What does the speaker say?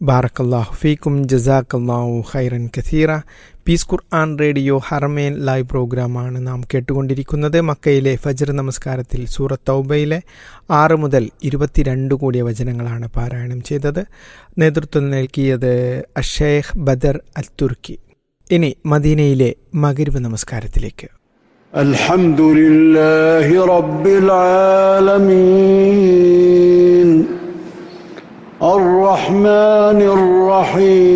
ബാറക്കല്ലാഹു ഫീക്കും ജസാക്കല്ലാഹു ഖൈറൻ കസീറ peace Quran radio Haramain live പ്രോഗ്രാമാണ് നാം കേട്ടുകൊണ്ടിരിക്കുന്നത് മക്കയിലെ ഫജർ നമസ്കാരത്തിൽ സൂറത്ത് തൗബയിലെ ആറ് മുതൽ ഇരുപത്തിരണ്ട് കൂടിയ വചനങ്ങളാണ് പാരായണം ചെയ്തത് നേതൃത്വം നൽകിയത് അഷേഖ് ബദർ അൽ തുർക്കി ഇനി മദീനയിലെ മകരിവ് നമസ്കാരത്തിലേക്ക് الحمد لله رب العالمين الرحمن الرحيم